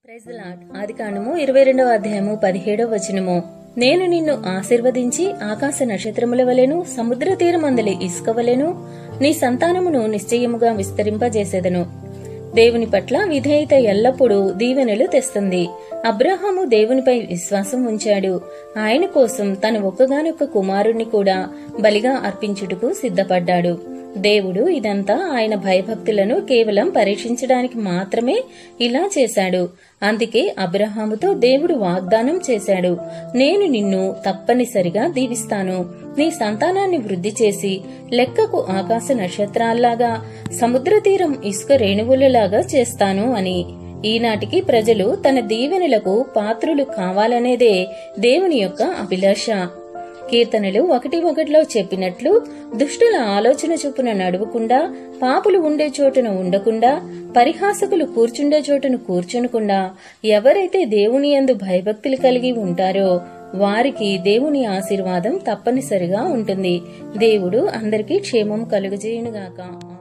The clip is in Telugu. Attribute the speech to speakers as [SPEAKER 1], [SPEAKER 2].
[SPEAKER 1] Praise the lord. ఆదికాండము ఇరవై రెండవ అధ్యాయము పదిహేడవ వచనము నేను నిన్ను ఆశీర్వదించి ఆకాశ నక్షత్రముల వలెను సముద్ర తీరమందలి ఇసుక వలెను నీ సంతానమును నిశ్చయముగా విస్తరింపజేసేదను దేవుని పట్ల విధేయత ఎల్లప్పుడూ దీవెనలు తెస్తుంది అబ్రహాము దేవునిపై విశ్వాసం ఉంచాడు ఆయన కోసం తన ఒక్కగానొక్క కుమారుణ్ణి కూడా బలిగా అర్పించుటకు సిద్ధపడ్డాడు దేవుడు ఇదంతా ఆయన భయభక్తులను కేవలం పరీక్షించడానికి మాత్రమే ఇలా చేశాడు అందుకే అబ్రహాముతో దేవుడు వాగ్దానం చేశాడు నేను నిన్ను తప్పనిసరిగా దీవిస్తాను నీ సంతానాన్ని వృద్ధి చేసి లెక్కకు ఆకాశ నక్షత్రాల్లాగా సముద్ర తీరం ఇసుక రేణువులలాగా చేస్తాను అని ఈనాటికి ప్రజలు తన దీవెనలకు పాత్రులు కావాలనేదే దేవుని యొక్క అభిలాష కీర్తనలు ఒకటి ఒకటిలో చెప్పినట్లు దుష్టుల ఆలోచన చొప్పున నడువకుండా పాపులు ఉండే చోటున ఉండకుండా పరిహాసకులు కూర్చుండే చోటును కూర్చునకుండా ఎవరైతే దేవుని యందు భయభక్తులు కలిగి ఉంటారో వారికి దేవుని ఆశీర్వాదం తప్పనిసరిగా ఉంటుంది దేవుడు అందరికీ క్షేమం కలుగజేయునుగాక